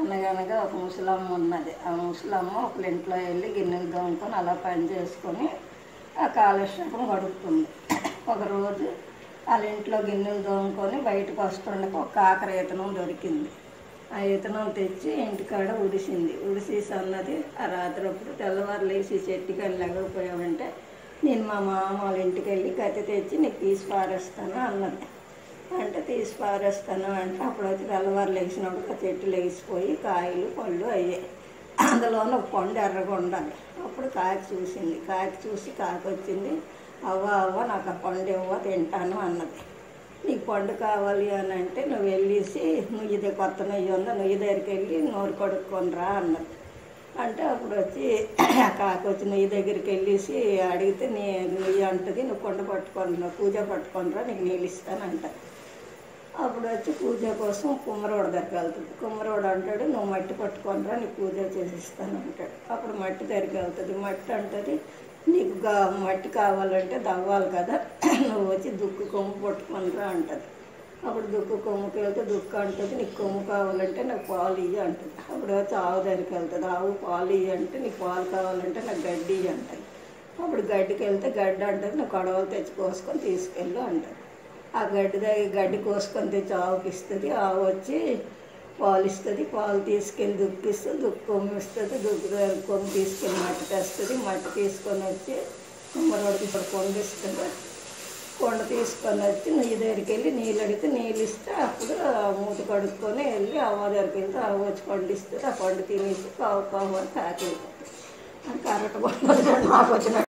అనగనగా ఒక ముసలమ్మ ఉన్నది ఆ ముసలమ్మ ఒకళ్ళ ఇంట్లో వెళ్ళి గిన్నెలు దోముకొని అలా పని చేసుకొని ఆ కాలక్షేపం గడుపుతుంది ఒకరోజు వాళ్ళ ఇంట్లో గిన్నెలు దోముకొని బయటకు వస్తుండగా ఒక కాకర ఈతనం దొరికింది ఆ ఈతనం తెచ్చి ఇంటికాడ ఉడిసింది ఉడిసేసి అన్నది ఆ రాత్రి అప్పుడు తెల్లవారు లేచి చెట్టుకి వెళ్ళి లేకపోయామంటే నేను మా మామ వాళ్ళ ఇంటికి వెళ్ళి కత్తి తెచ్చి నీకు తీసి పారేస్తాను అన్నది అంటే తీసి పారేస్తాను అంటే అప్పుడు వచ్చి తెల్లవారు లేచినప్పుడు ఆ చెట్టు లేచిపోయి కాయలు పళ్ళు అయ్యాయి అందులోనే ఒక పండు ఎర్రగా ఉండాలి అప్పుడు కాకి చూసింది కాకి చూసి కాకి వచ్చింది అవ్వ అవ్వ నాకు ఆ పండు ఇవ్వ తింటాను అన్నది నీకు పండు కావాలి అని అంటే నువ్వు వెళ్ళేసి నువ్వు కొత్త నెయ్యి ఉందా నువ్వు దగ్గరికి వెళ్ళి నోరు కడుక్కొని రా అన్నది అంటే అప్పుడు వచ్చి ఆ కాకి వచ్చి నెయ్యి దగ్గరికి వెళ్ళేసి అడిగితే నీ నెయ్యి అంటది నువ్వు కొండ పట్టుకొని రా పూజ పట్టుకొని రా నీకు నీళ్ళు ఇస్తాను అంటది అప్పుడు వచ్చి పూజ కోసం కుమ్మరోడు దగ్గరికి వెళ్తుంది కుమ్మరోడు అంటాడు నువ్వు మట్టి పట్టుకొనిరా నీకు పూజ చేసిస్తాను అంటాడు అప్పుడు మట్టి దగ్గరికి వెళ్తుంది మట్టి అంటది నీకు గా- మట్టి కావాలంటే దవ్వాలి కదా నువ్వు వచ్చి దుక్కు కొమ్ము పట్టుకొనిరా అంటది అప్పుడు దుక్కు కొమ్ముకి వెళ్తే దుక్కు అంటుంది నీకు కొమ్ము కావాలంటే నాకు పాలు ఇయ్యి అంటుంది అప్పుడు వచ్చి ఆవు దగ్గరికి వెళ్తుంది ఆవు పాలు ఇయ్యి అంటే నీకు పాలు కావాలంటే నాకు గడ్డి ఇయ్యి అంటుంది అప్పుడు గడ్డికి వెళ్తే గడ్డి అంటుంది నువ్వు కొడవలు తెచ్చి కోసుకొని తీసుకెళ్ళు అంటుంది ఆ గడ్డి దగ్గర గడ్డి కోసుకొని తెచ్చి ఆవుకి ఇస్తుంది ఆవు వచ్చి పాలు ఇస్తుంది పాలు తీసుకెళ్ళి దుక్కిస్తుంది దుక్కు కొమ్ము ఇస్తుంది దుక్కు దగ్గర కొమ్ము తీసుకెళ్ళి మట్టి తెస్తుంది మట్టి తీసుకొని వచ్చి కుమ్మరోడికి ఇప్పుడు కొండ ఇస్తుంది కొండ తీసుకొని వచ్చి నెయ్యి దగ్గరికి వెళ్ళి నీళ్ళు అడిగితే నీళ్ళు ఇస్తే అప్పుడు ఆ మూత కడుక్కొని వెళ్ళి అవ్వ దగ్గరికి వెళ్తే అవ్వ వచ్చి పండు ఇస్తుంది ఆ పండు తినేసి కావు కావు అని తాకి కరెక్ట్ నాకు వచ్చిన